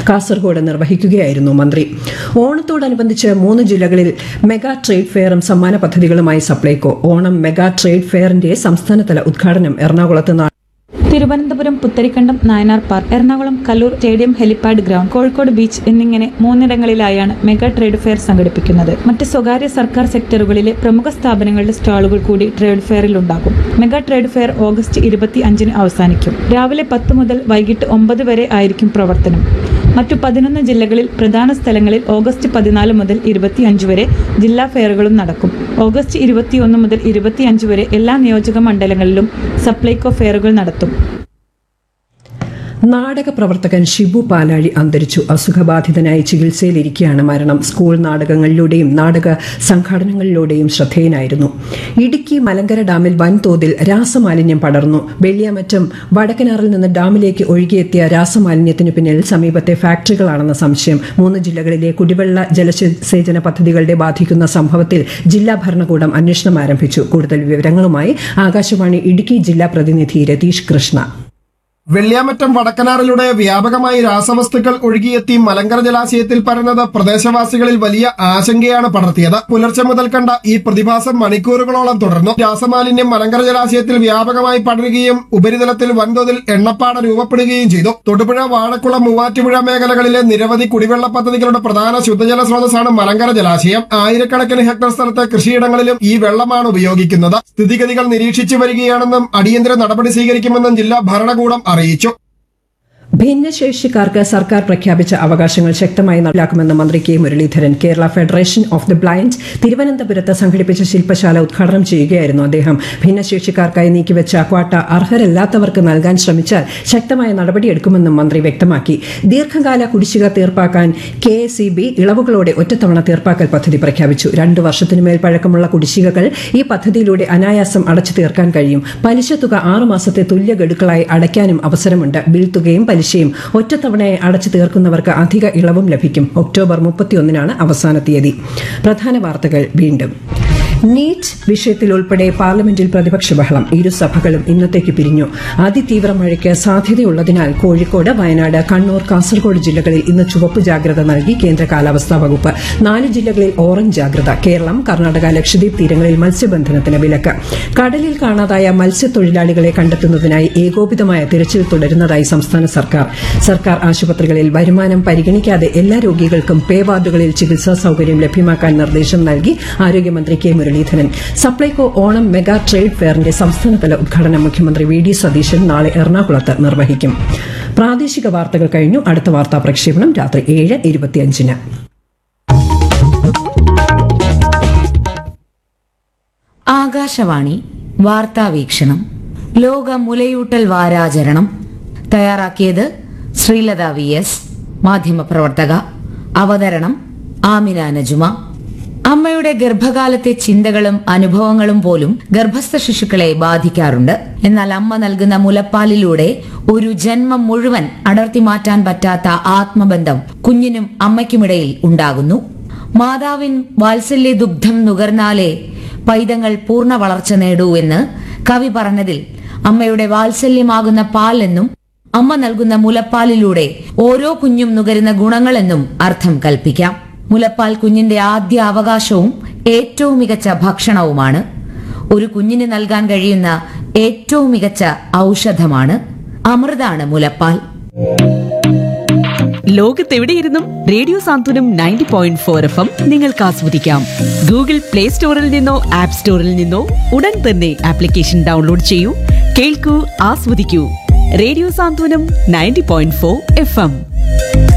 കാസർഗോഡ് നിർവഹിക്കുകയായിരുന്നു മന്ത്രി ഓണത്തോടനുബന്ധിച്ച് മൂന്ന് ജില്ലകളിൽ മെഗാ ട്രേഡ് ഫെയറും സമ്മാന പദ്ധതികളുമായി സപ്ലൈകോ ഓണം മെഗാ ട്രേഡ് ഫെയറിന്റെ സംസ്ഥാനതല ഉദ്ഘാടനം എറണാകുളത്ത് നാ- Thiruvananthapuram Putharikandam Nayanar park Ernakulam Kallur stadium helipad ground Kozhikode beach എന്നിങ്ങനെ മൂന്നിടങ്ങളിലായാണ് മെഗാ ട്രേഡ് ഫെയർ സംഘടിപ്പിക്കുന്നത് മറ്റ് സ്വകാര്യ സർക്കാർ സെക്ടറുകളിലെ പ്രമുഖ സ്ഥാപനങ്ങളുടെ സ്റ്റാളുകൾ കൂടി ട്രേഡ് ഫെയറിൽ ഉണ്ടാകും മെഗാ ട്രേഡ് ഫെയർ ഓഗസ്റ്റ് ഇരുപത്തി അഞ്ചിന് അവസാനിക്കും രാവിലെ പത്ത് മുതൽ വൈകിട്ട് ഒമ്പത് വരെ ആയിരിക്കും പ്രവർത്തനം മറ്റു പതിനൊന്ന് ജില്ലകളിൽ പ്രധാന സ്ഥലങ്ങളിൽ ഓഗസ്റ്റ് പതിനാല് മുതൽ ഇരുപത്തിയഞ്ച് വരെ ജില്ലാ ഫെയറുകളും നടക്കും ഓഗസ്റ്റ് ഇരുപത്തിയൊന്ന് മുതൽ ഇരുപത്തിയഞ്ച് വരെ എല്ലാ നിയോജക മണ്ഡലങ്ങളിലും സപ്ലൈകോ ഫെയറുകൾ നടത്തും നാടക പ്രവർത്തകൻ ഷിബു പാലാഴി അന്തരിച്ചു അസുഖബാധിതനായി ചികിത്സയിലിരിക്കെയാണ് മരണം സ്കൂൾ നാടകങ്ങളിലൂടെയും നാടക സംഘാടനങ്ങളിലൂടെയും ശ്രദ്ധേയനായിരുന്നു ഇടുക്കി മലങ്കര ഡാമിൽ വൻതോതിൽ രാസമാലിന്യം പടർന്നു വെള്ളിയാമറ്റം വടക്കനാറിൽ നിന്ന് ഡാമിലേക്ക് ഒഴുകിയെത്തിയ രാസമാലിന്യത്തിനു പിന്നിൽ സമീപത്തെ ഫാക്ടറികളാണെന്ന സംശയം മൂന്ന് ജില്ലകളിലെ കുടിവെള്ള ജലസേചന പദ്ധതികളുടെ ബാധിക്കുന്ന സംഭവത്തിൽ ജില്ലാ ഭരണകൂടം അന്വേഷണം ആരംഭിച്ചു കൂടുതൽ വിവരങ്ങളുമായി ആകാശവാണി ഇടുക്കി ജില്ലാ പ്രതിനിധി രതീഷ് കൃഷ്ണ വെള്ളിയാമറ്റം വടക്കനാറിലൂടെ വ്യാപകമായി രാസവസ്തുക്കൾ ഒഴുകിയെത്തി മലങ്കര ജലാശയത്തിൽ പരന്നത് പ്രദേശവാസികളിൽ വലിയ ആശങ്കയാണ് പടർത്തിയത് പുലർച്ചെ മുതൽ കണ്ട ഈ പ്രതിഭാസം മണിക്കൂറുകളോളം തുടർന്നു രാസമാലിന്യം മലങ്കര ജലാശയത്തിൽ വ്യാപകമായി പടരുകയും ഉപരിതലത്തിൽ വൻതോതിൽ എണ്ണപ്പാട രൂപപ്പെടുകയും ചെയ്തു തൊടുപുഴ വാഴക്കുളം മൂവാറ്റുപുഴ മേഖലകളിലെ നിരവധി കുടിവെള്ള പദ്ധതികളുടെ പ്രധാന ശുദ്ധജല സ്രോതസ്സാണ് മലങ്കര ജലാശയം ആയിരക്കണക്കിന് ഹെക്ടർ സ്ഥലത്തെ കൃഷിയിടങ്ങളിലും ഈ വെള്ളമാണ് ഉപയോഗിക്കുന്നത് സ്ഥിതിഗതികൾ നിരീക്ഷിച്ചു വരികയാണെന്നും അടിയന്തര നടപടി സ്വീകരിക്കുമെന്നും ജില്ലാ ഭരണകൂടം അറിയിച്ചു ഭിന്നശേഷിക്കാർക്ക് സർക്കാർ പ്രഖ്യാപിച്ച അവകാശങ്ങൾ ശക്തമായി നടപ്പിലാക്കുമെന്ന് മന്ത്രി K Muraleedharan Kerala federation of the blind തിരുവനന്തപുരത്ത് സംഘടിപ്പിച്ച ശില്പശാല ഉദ്ഘാടനം ചെയ്യുകയായിരുന്നു അദ്ദേഹം ഭിന്നശേഷിക്കാർക്കായി നീക്കിവെച്ച ക്വാട്ട അർഹരല്ലാത്തവർക്ക് നൽകാൻ ശ്രമിച്ചാൽ ശക്തമായ നടപടിയെടുക്കുമെന്നും മന്ത്രി വ്യക്തമാക്കി ദീർഘകാല കുടിശ്ശിക തീർപ്പാക്കാൻ കെ എസ് ഇ ബി ഇളവുകളോടെ ഒറ്റത്തവണ തീർപ്പാക്കൽ പദ്ധതി പ്രഖ്യാപിച്ചു രണ്ടു വർഷത്തിനുമേൽ പഴക്കമുള്ള കുടിശ്ശികകൾ ഈ പദ്ധതിയിലൂടെ അനായാസം അടച്ചു തീർക്കാൻ കഴിയും പലിശ തുക ആറ് മാസത്തെ തുല്യ ഗഡുക്കളായി അടയ്ക്കാനും അവസരമുണ്ട് ബിൽ തുകയും പലിശയും ഒറ്റത്തവണയായി അടച്ചു തീർക്കുന്നവർക്ക് അധിക ഇളവും ലഭിക്കും ഒക്ടോബർ മുപ്പത്തിയൊന്നിനാണ് അവസാന തീയതി പ്രധാന വാർത്തകൾ വീണ്ടും നീറ്റ് വിഷയത്തിൽ ഉൾപ്പെടെ പാർലമെന്റിൽ പ്രതിപക്ഷ ബഹളം ഇരു സഭകളും ഇന്നത്തേക്ക് പിരിഞ്ഞു അതിതീവ്ര മഴയ്ക്ക് സാധ്യതയുള്ളതിനാൽ കോഴിക്കോട് വയനാട് കണ്ണൂർ കാസർഗോഡ് ജില്ലകളിൽ ഇന്ന് ചുവപ്പ് ജാഗ്രത നൽകി കേന്ദ്ര കാലാവസ്ഥാ വകുപ്പ് നാല് ജില്ലകളിൽ ഓറഞ്ച് ജാഗ്രത കേരളം കർണാടക ലക്ഷദ്വീപ് തീരങ്ങളിൽ മത്സ്യബന്ധനത്തിന് വിലക്ക് കടലിൽ കാണാതായ മത്സ്യത്തൊഴിലാളികളെ കണ്ടെത്തുന്നതിനായി ഏകോപിതമായ തിരച്ചിൽ തുടരുന്നതായി സംസ്ഥാന സർക്കാർ സർക്കാർ ആശുപത്രികളിൽ വരുമാനം പരിഗണിക്കാതെ എല്ലാ രോഗികൾക്കും പേ വാർഡുകളിൽ ചികിത്സാ സൌകര്യം ലഭ്യമാക്കാൻ നിർദ്ദേശം നൽകി ആരോഗ്യമന്ത്രി K Muraleedharan Supplyco Onam mega trade ഫെയറിന്റെ സംസ്ഥാനതല ഉദ്ഘാടനം മുഖ്യമന്ത്രി വി ഡി സതീശൻ നാളെ എറണാകുളത്ത് നിർവഹിക്കും പ്രാദേശിക വാർത്തകൾ കഴിഞ്ഞു അടുത്ത വാർത്താ പ്രക്ഷേപണം രാത്രി ഏഴ് ഇരുപത്തിയഞ്ചിന് ആകാശവാണി വാർത്താവീക്ഷണം ലോക മുലയൂട്ടൽ വാരാചരണം തയ്യാറാക്കിയത് ശ്രീലത വി എസ് മാധ്യമപ്രവർത്തക അവതരണം ആമിന നജുമ അമ്മയുടെ ഗർഭകാലത്തെ ചിന്തകളും അനുഭവങ്ങളും പോലും ഗർഭസ്ഥ ശിശുക്കളെ ബാധിക്കാറുണ്ട് എന്നാൽ അമ്മ നൽകുന്ന മുലപ്പാലിലൂടെ ഒരു ജന്മം മുഴുവൻ അടർത്തി മാറ്റാൻ പറ്റാത്ത ആത്മബന്ധം കുഞ്ഞിനും അമ്മയ്ക്കുമിടയിൽ ഉണ്ടാകുന്നു മാതാവിൻ വാത്സല്യ ദുഗ്ധം നുകർന്നാലേ പൈതങ്ങൾ പൂർണ്ണ വളർച്ച നേടൂ എന്ന് കവി പറഞ്ഞതിൽ അമ്മയുടെ വാത്സല്യമാകുന്ന പാൽ എന്നും അമ്മ നൽകുന്ന മുലപ്പാലിലൂടെ ഓരോ കുഞ്ഞും നുകരുന്ന ഗുണങ്ങളെന്നും അർത്ഥം കൽപ്പിക്കാം മുലപ്പാൽ കുഞ്ഞിന്റെ ആദ്യ അവകാശവും ഏറ്റവും മികച്ച ഭക്ഷണവുമാണ് ഒരു കുഞ്ഞിന് നൽകാൻ കഴിയുന്ന ഏറ്റവും മികച്ച ഔഷധമാണ് അമൃതാണ് മുലപ്പാൽ ലോകത്തെവിടെയിരുന്നും radio Santhwanam ninety point four F M നിങ്ങൾക്ക് ആസ്വദിക്കാം ഗൂഗിൾ പ്ലേ സ്റ്റോറിൽ നിന്നോ ആപ്പ് സ്റ്റോറിൽ നിന്നോ ഉടൻ തന്നെ ആപ്ലിക്കേഷൻ ഡൗൺലോഡ് ചെയ്യൂ കേൾക്കൂ ആസ്വദിക്കൂ radio Santhwanam ninety point four F M